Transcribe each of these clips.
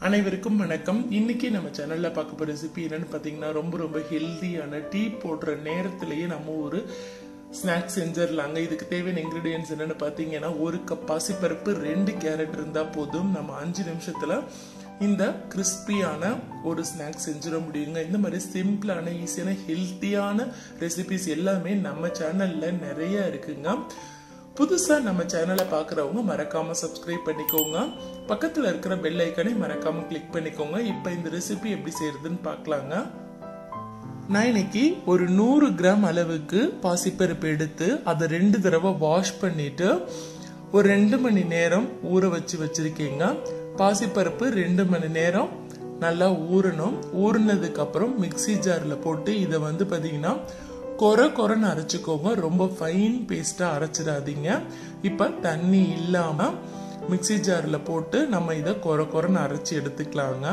அனைவருக்கும் வணக்கம் இன்னைக்கு நம்ம சேனல்ல பார்க்க போற ரெசிபி என்னன்னு பாத்தீங்கன்னா ரொம்ப ரொம்ப ஹெல்தியான டீ போடுற நேரத்திலேயே நம்ம ஒரு ஸ்நாக்ஸ் செஞ்சிடலாங்க இதுக்கு தேவையான இன்கிரீடியன்ஸ் என்னன்னு பாத்தீங்கன்னா ஒரு கப் பாசிப்பருப்பு ரெண்டு கேரட் இருந்தா போதும் நம்ம அஞ்சு நிமிஷத்துல இந்த கிறிஸ்பியான ஒரு ஸ்நாக்ஸ் செஞ்சிட முடியுங்க இந்த மாதிரி சிம்பிளான ஈஸியான ஹெல்த்தியான ரெசிபிஸ் எல்லாமே நம்ம சேனல்ல நிறைய இருக்குங்க புதுசா நம்ம சேனலை பார்க்குறவங்க மறக்காம சப்ஸ்கிரைப் பண்ணிக்கோங்க பக்கத்துல இருக்கிற பெல் ஐக்கனை மறக்காம கிளிக் பண்ணிக்கோங்க இப்போ இந்த ரெசிபி எப்படி செய்யறதுன்னு பார்க்கலாங்க நான் இன்னைக்கு ஒரு நூறு கிராம் அளவுக்கு பாசிப்பருப்பு எடுத்து அதை ரெண்டு தடவை வாஷ் பண்ணிட்டு ஒரு ரெண்டு மணி நேரம் ஊற வச்சு வச்சிருக்கீங்க பாசிப்பருப்பு ரெண்டு மணி நேரம் நல்லா ஊறணும் ஊறினதுக்கு அப்புறம் மிக்சி ஜாரில் போட்டு இதை வந்து பார்த்தீங்கன்னா கொர கொரன்னு அரைச்சிக்கோங்க ரொம்ப ஃபைன் பேஸ்டா அரைச்சிடாதீங்க இப்போ தண்ணி இல்லாம மிக்சி ஜாரில் போட்டு நம்ம இதை கொர கொரன்னு அரைச்சி எடுத்துக்கலாங்க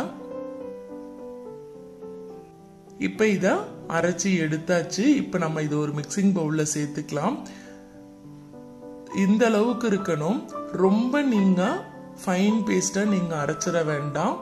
இப்போ இதை அரைச்சி எடுத்தாச்சு இப்போ நம்ம இதை ஒரு மிக்சிங் பவுல்ல சேர்த்துக்கலாம் இந்த அளவுக்கு இருக்கணும் ரொம்ப நீங்க ஃபைன் பேஸ்டா நீங்க அரைச்சிட வேண்டாம்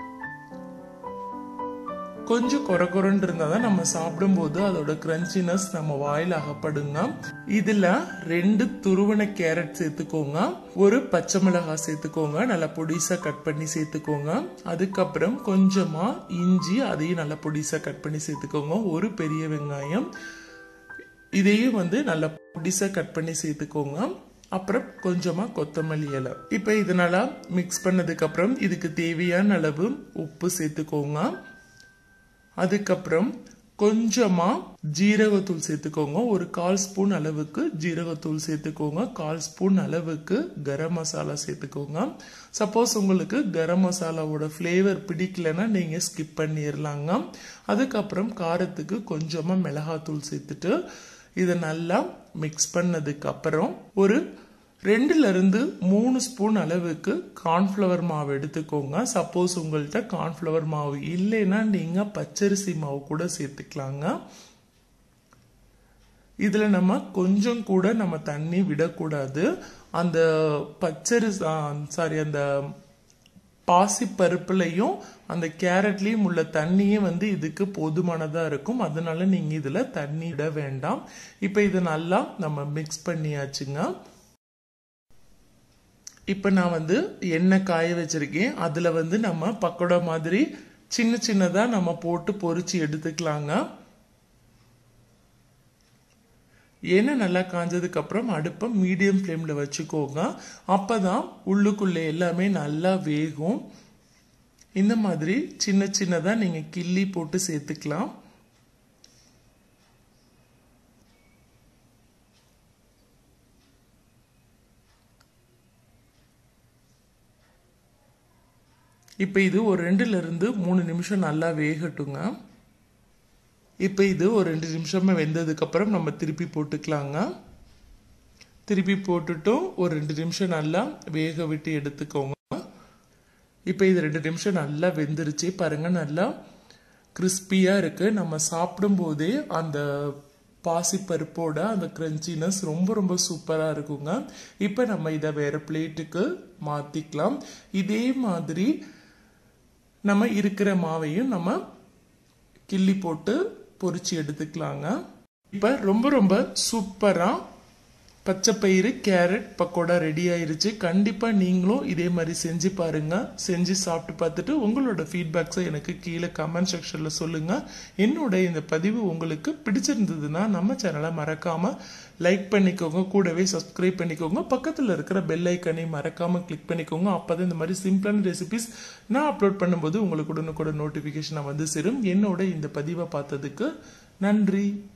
கொஞ்சம் கொர கொரன்னு இருந்தா தான் நம்ம சாப்பிடும்போது அதோட கிரன்ச்சினஸ் நம்ம வாயில் அகப்படுங்க இதுல ரெண்டு துருவன கேரட் சேர்த்துக்கோங்க ஒரு பச்சை மிளகாய் சேர்த்துக்கோங்க நல்லா பொடிசா கட் பண்ணி சேர்த்துக்கோங்க அதுக்கப்புறம் கொஞ்சமா இஞ்சி அதையும் நல்லா பொடிசா கட் பண்ணி சேர்த்துக்கோங்க ஒரு பெரிய வெங்காயம் இதையும் வந்து நல்லா பொடிசா கட் பண்ணி சேர்த்துக்கோங்க அப்புறம் கொஞ்சமா கொத்தமல்லி இலை இப்போ இதனால மிக்ஸ் பண்ணதுக்கு அப்புறம் இதுக்கு தேவையான அளவு உப்பு சேர்த்துக்கோங்க அதுக்கப்புறம் கொஞ்சமா ஜீரகத்தூள் சேர்த்துக்கோங்க ஒரு கால் ஸ்பூன் அளவுக்கு ஜீரகத்தூள் சேர்த்துக்கோங்க கால் ஸ்பூன் அளவுக்கு கரம் மசாலா சேர்த்துக்கோங்க சப்போஸ் உங்களுக்கு கரம் மசாலாவோட ஃப்ளேவர் பிடிக்கலன்னா நீங்க ஸ்கிப் பண்ணிடலாங்க அதுக்கப்புறம் காரத்துக்கு கொஞ்சமா மிளகாத்தூள் சேர்த்துட்டு இதை நல்லா மிக்ஸ் பண்ணதுக்கு அப்புறம் ஒரு ரெண்டுல இருந்து மூணு ஸ்பூன் அளவுக்கு கார்ன்ஃப்ளவர் மாவு எடுத்துக்கோங்க சப்போஸ் உங்கள்கிட்ட கார்ன்ஃப்ளவர் மாவு இல்லைன்னா நீங்க பச்சரிசி மாவு கூட சேர்த்துக்கலாங்க இதுல நம்ம கொஞ்சம் கூட நம்ம தண்ணி விடக்கூடாது அந்த பச்சரிசி சாரி அந்த பாசி பருப்புலையும் அந்த கேரட்லயும் உள்ள தண்ணியே வந்து இதுக்கு போதுமானதா இருக்கும் அதனால நீங்க இதுல தண்ணி விட வேண்டாம் இப்ப இது நல்லா நம்ம மிக்ஸ் பண்ணியாச்சுங்க இப்போ நான் வந்து எண்ணெய் காய வச்சிருக்கேன் அதில் வந்து நம்ம பக்கோடா மாதிரி சின்ன சின்னதாக நம்ம போட்டு பொறிச்சு எடுத்துக்கலாங்க எண்ணெய் நல்லா காஞ்சதுக்கு அப்புறம் அடுப்பை மீடியம் ஃப்ளேமில் வச்சுக்கோங்க அப்போ தான் உள்ளுக்குள்ளே எல்லாமே நல்லா வேகும் இந்த மாதிரி சின்ன சின்னதாக நீங்கள் கிள்ளி போட்டு சேர்த்துக்கலாம் இப்போ இது ஒரு ரெண்டுல இருந்து மூணு நிமிஷம் நல்லா வேகட்டுங்க இப்போ இது ஒரு ரெண்டு நிமிஷமா வெந்ததுக்கு அப்புறம் நம்ம திருப்பி போட்டுக்கலாங்க திருப்பி போட்டுட்டும் ஒரு ரெண்டு நிமிஷம் நல்லா வேக விட்டு எடுத்துக்கோங்க இப்போ இது ரெண்டு நிமிஷம் நல்லா வெந்துருச்சு பாருங்க நல்லா கிறிஸ்பியா இருக்கு நம்ம சாப்பிடும் போதே அந்த பாசிப்பருப்போட அந்த கிரன்ச்சினஸ் ரொம்ப ரொம்ப சூப்பராக இருக்குங்க இப்போ நம்ம இதை வேற பிளேட்டுக்கு மாற்றிக்கலாம் இதே மாதிரி நம்ம இருக்கிற மாவையும் நம்ம கிள்ளி போட்டு பொறிச்சு எடுத்துக்கலாங்க இப்போ ரொம்ப ரொம்ப சூப்பராக பச்சை பயிறு கேரட் பக்கோடா ரெடி ஆயிருச்சு கண்டிப்பாக நீங்களும் இதே மாதிரி செஞ்சு பாருங்க செஞ்சு சாப்பிட்டு பார்த்துட்டு உங்களோட ஃபீட்பேக்ஸை எனக்கு கீழே கமெண்ட் செக்ஷனில் சொல்லுங்க என்னோட இந்த பதிவு உங்களுக்கு பிடிச்சிருந்ததுன்னா நம்ம சேனலை மறக்காம லைக் பண்ணிக்கோங்க கூடவே சப்ஸ்கிரைப் பண்ணிக்கோங்க பக்கத்தில் இருக்கிற பெல் ஐக்கனை மறக்காம கிளிக் பண்ணிக்கோங்க அப்போதான் இந்த மாதிரி சிம்பிளான ரெசிபிஸ் நான் அப்லோட் பண்ணும்போது உங்களுக்கு உடனுக்குடன் நோட்டிஃபிகேஷன் வந்து சேரும் என்னோட இந்த பதிவை பார்த்ததுக்கு நன்றி